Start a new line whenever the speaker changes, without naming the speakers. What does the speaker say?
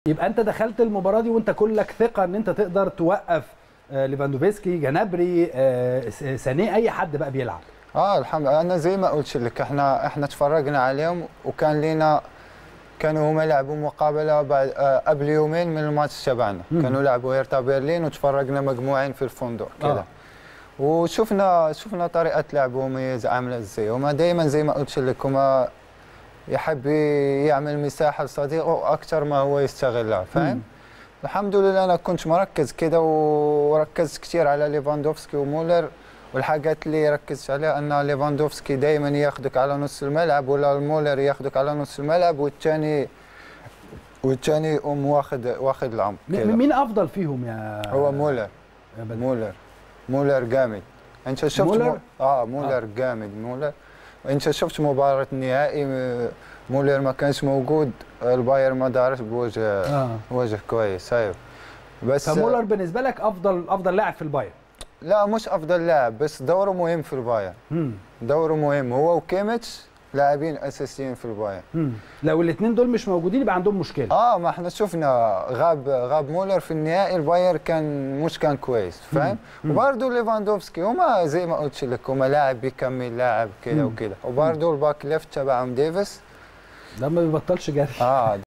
يبقى انت دخلت المباراه دي وانت كلك ثقه ان انت تقدر توقف آه، ليفاندوفسكي جنابري آه، س- سانيه اي حد بقى بيلعب
اه الحمد لله انا زي ما قلت لك احنا احنا تفرجنا عليهم وكان لينا كانوا هما لعبوا مقابله بعد آه قبل يومين من الماتش تبعنا
مم.
كانوا لعبوا هيرتا برلين وتفرجنا مجموعين في الفندق كده
آه.
وشفنا شفنا طريقه لعبهم هي عامله ازاي هما دائما زي ما قلت لك هما يحب يعمل مساحه لصديقه اكثر ما هو يستغلها
مم.
فاهم الحمد لله انا كنت مركز كده وركزت كثير على ليفاندوفسكي ومولر والحاجات اللي ركزت عليها ان ليفاندوفسكي دائما ياخدك على نص الملعب ولا المولر ياخدك على نص الملعب والثاني والثاني يقوم واخد واخد العمق
م-
كده
مين افضل فيهم يا
هو مولر
يا بدر؟
مولر مولر جامد انت شفت
مولر؟
مو... اه مولر جامد مولر انت شفت مباراه النهائي م- مولر ما كانش موجود الباير ما دارش بوجه
اه
وجه كويس ايوه بس
فمولر بالنسبه لك افضل افضل لاعب في البايرن
لا مش افضل لاعب بس دوره مهم في البايرن
مم.
دوره مهم هو وكيميتش لاعبين اساسيين في البايرن
مم. لو الاثنين دول مش موجودين يبقى عندهم مشكله
اه ما احنا شفنا غاب غاب مولر في النهائي الباير كان مش كان كويس فاهم
مم.
وبرضه ليفاندوفسكي هما زي ما قلت لك هما لاعب بيكمل لاعب كده
مم.
وكده وبرضه الباك ليفت تبعهم ديفيس
ده ما بيبطلش جري
اه